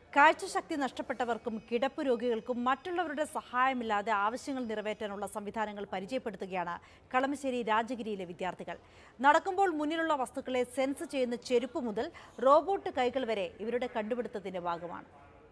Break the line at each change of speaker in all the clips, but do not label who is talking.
കാഴ്ചശക്തി നഷ്ടപ്പെട്ടവർക്കും കിടപ്പ് രോഗികൾക്കും മറ്റുള്ളവരുടെ സഹായമില്ലാതെ ആവശ്യങ്ങൾ നിറവേറ്റാനുള്ള സംവിധാനങ്ങൾ പരിചയപ്പെടുത്തുകയാണ് കളമശ്ശേരി രാജഗിരിയിലെ വിദ്യാർത്ഥികൾ നടക്കുമ്പോൾ മുന്നിലുള്ള വസ്തുക്കളെ സെൻസ് ചെയ്യുന്ന ചെരുപ്പ് മുതൽ റോബോട്ട് കൈകൾ വരെ ഇവരുടെ കണ്ടുപിടുത്തത്തിന്റെ ഭാഗമാണ്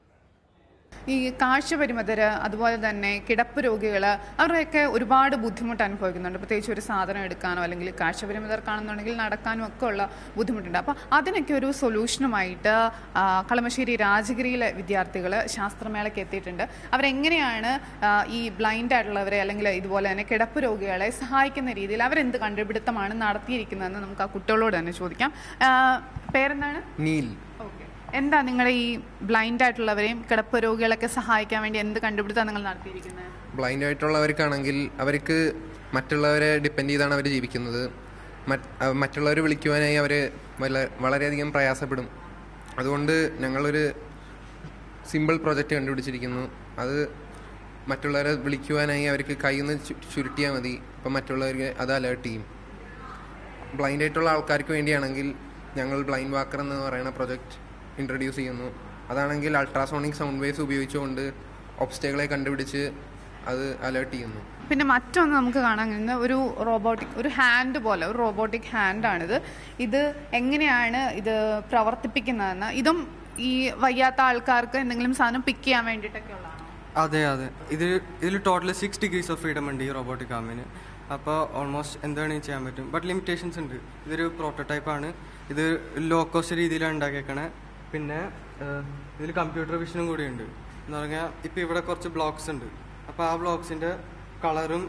ഈ കാഴ്ച പരിമിതർ അതുപോലെ തന്നെ കിടപ്പ് രോഗികൾ അവരുടെയൊക്കെ ഒരുപാട് ബുദ്ധിമുട്ട് അനുഭവിക്കുന്നുണ്ട് പ്രത്യേകിച്ച് ഒരു സാധനം എടുക്കാനോ അല്ലെങ്കിൽ കാഴ്ച പരിമിതർക്കാണെന്നുണ്ടെങ്കിൽ നടക്കാനും ഒക്കെ ഉള്ള ബുദ്ധിമുട്ടുണ്ട് അപ്പോൾ അതിനൊക്കെ ഒരു സൊല്യൂഷനുമായിട്ട് ആ, കളമശ്ശേരി രാജഗിരിയിലെ വിദ്യാർത്ഥികൾ ശാസ്ത്രമേളയ്ക്ക് എത്തിയിട്ടുണ്ട് അവരെങ്ങനെയാണ് ആ, ഈ ബ്ലൈൻഡ് ആയിട്ടുള്ളവരെ അല്ലെങ്കിൽ ഇതുപോലെ തന്നെ കിടപ്പ് രോഗികളെ സഹായിക്കുന്ന രീതിയിൽ അവരെന്ത് കണ്ടുപിടുത്തമാണ് നടത്തിയിരിക്കുന്നതെന്ന് നമുക്ക് ആ കുട്ടികളോട് തന്നെ ചോദിക്കാം ആ, പേരെന്താണ്
നീൽ
ഓക്കെ എന്താ നിങ്ങളുടെ ഈ ബ്ലൈൻഡ് ആയിട്ടുള്ളവരെയും കിടപ്പ് രോഗികളൊക്കെ സഹായിക്കാൻ വേണ്ടി എന്ത് കണ്ടുപിടുത്താണ് നിങ്ങൾ നടത്തിയിരിക്കുന്നത്
ബ്ലൈൻഡ് ആയിട്ടുള്ളവർക്കാണെങ്കിൽ അവർക്ക് മറ്റുള്ളവരെ ഡിപ്പെൻഡ് ചെയ്താണ് അവർ ജീവിക്കുന്നത് മറ്റുള്ളവർ വിളിക്കുവാനായി അവർ വല്ല വളരെയധികം പ്രയാസപ്പെടും അതുകൊണ്ട് ഞങ്ങളൊരു സിമ്പിൾ പ്രൊജക്റ്റ് കണ്ടുപിടിച്ചിരിക്കുന്നു അത് മറ്റുള്ളവരെ വിളിക്കുവാനായി അവർക്ക് കയ്യിൽ നിന്ന് ചു- ചുരുട്ടിയാൽ മതി അപ്പം മറ്റുള്ളവർക്ക് അത് അലേർട്ട് ചെയ്യും ബ്ലൈൻഡ് ആയിട്ടുള്ള ആൾക്കാർക്ക് വേണ്ടിയാണെങ്കിൽ ഞങ്ങൾ ബ്ലൈൻഡ് വാക്കർ എന്ന് പറയുന്ന പ്രൊജക്റ്റ് ഇൻട്രൊഡ്യൂസ് ചെയ്യുന്നു അതാണെങ്കിൽ അൾട്രാസോണിക് സൗണ്ട് വേവ്സ് ഉപയോഗിച്ചുകൊണ്ട് ഒബ്സ്റ്റകളെ കണ്ടുപിടിച്ച് അത് അലേർട്ട് ചെയ്യുന്നു
പിന്നെ മറ്റൊന്ന് നമുക്ക് കാണാൻ കഴിയുന്ന ഒരു റോബോട്ടിക് ഒരു ഹാൻഡ് പോലെ ഒരു റോബോട്ടിക് ഹാൻഡാണിത് ഇത് എങ്ങനെയാണ് ഇത് പ്രവർത്തിപ്പിക്കുന്നതെന്ന് ഇതും ഈ വയ്യാത്ത ആൾക്കാർക്ക് എന്തെങ്കിലും സാധനം പിക്ക് ചെയ്യാൻ വേണ്ടിയിട്ടൊക്കെ ഉള്ളതാണോ
അതെ അതെ ഇത് ഇതിൽ total six degrees of freedom ഉണ്ട് ഈ റോബോട്ടിക് ആമിന് അപ്പോൾ ഓൾമോസ്റ്റ് എന്ത് വേണമെങ്കിലും ചെയ്യാൻ പറ്റും ബട്ട് ലിമിറ്റേഷൻസ് ഉണ്ട് ഇതൊരു പ്രോട്ടോടൈപ്പ് ആണ് ഇത് ലോ കോസ്റ്റ് രീതിയിലാണ് ഉണ്ടാക്കിയേക്കണേ പിന്നെ ഇതിൽ കമ്പ്യൂട്ടർ വിഷനും കൂടി ഉണ്ട് എന്ന് പറഞ്ഞാൽ ഇപ്പോൾ ഇവിടെ കുറച്ച് ബ്ലോക്സ് ഉണ്ട് അപ്പോൾ ആ ബ്ലോക്സിൻ്റെ കളറും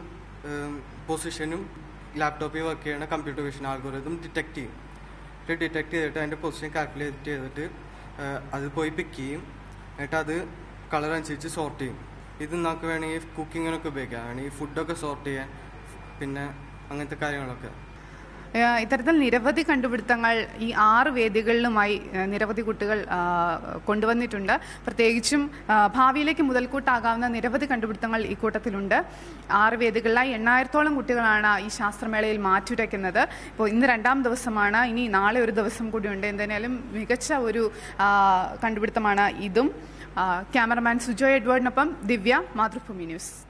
പൊസിഷനും ലാപ്ടോപ്പിൽ വർക്ക് ചെയ്യണ കമ്പ്യൂട്ടർ വിഷൻ ആൽഗോറിതം ഡിറ്റക്ട് ചെയ്യും ഇത് ഡിറ്റക്ട് ചെയ്തിട്ട് അതിൻ്റെ പൊസിഷൻ കാൽക്കുലേറ്റ് ചെയ്തിട്ട് ഏഹ്, അത് പോയി പിക്ക് ചെയ്യും എന്നിട്ട് അത് കളർ അനുസരിച്ച് സോർട്ട് ചെയ്യും ഇത് നമുക്ക് വേണമെങ്കിൽ കുക്കിങ്ങിനൊക്കെ ഉപയോഗിക്കാം വേണമെങ്കിൽ ഫുഡൊക്കെ സോർട്ട് ചെയ്യാൻ പിന്നെ അങ്ങനത്തെ കാര്യങ്ങളൊക്കെ
ഏഹ് ഇത്തരത്തിൽ നിരവധി കണ്ടുപിടുത്തങ്ങൾ ഈ ആറ് വേദികളിലുമായി ഏഹ് നിരവധി കുട്ടികൾ ആ, കൊണ്ടുവന്നിട്ടുണ്ട് പ്രത്യേകിച്ചും ആ, ഭാവിയിലേക്ക് മുതൽക്കൂട്ടാകാവുന്ന നിരവധി കണ്ടുപിടുത്തങ്ങൾ ഈ കൂട്ടത്തിലുണ്ട് ആറ് വേദികളിലായി എണ്ണായിരത്തോളം കുട്ടികളാണ് ഈ ശാസ്ത്രമേളയിൽ മാറ്റുരയ്ക്കുന്നത് ഇപ്പോൾ ഇന്ന് രണ്ടാം ദിവസമാണ് ഇനി നാളെ ഒരു ദിവസം കൂടിയുണ്ട് എന്തായാലും മികച്ച ഒരു ആ, കണ്ടുപിടുത്തമാണ് ഇതും ആ, ക്യാമറമാൻ സുജോയ് എഡ്വേർഡിനൊപ്പം ദിവ്യ മാതൃഭൂമി ന്യൂസ്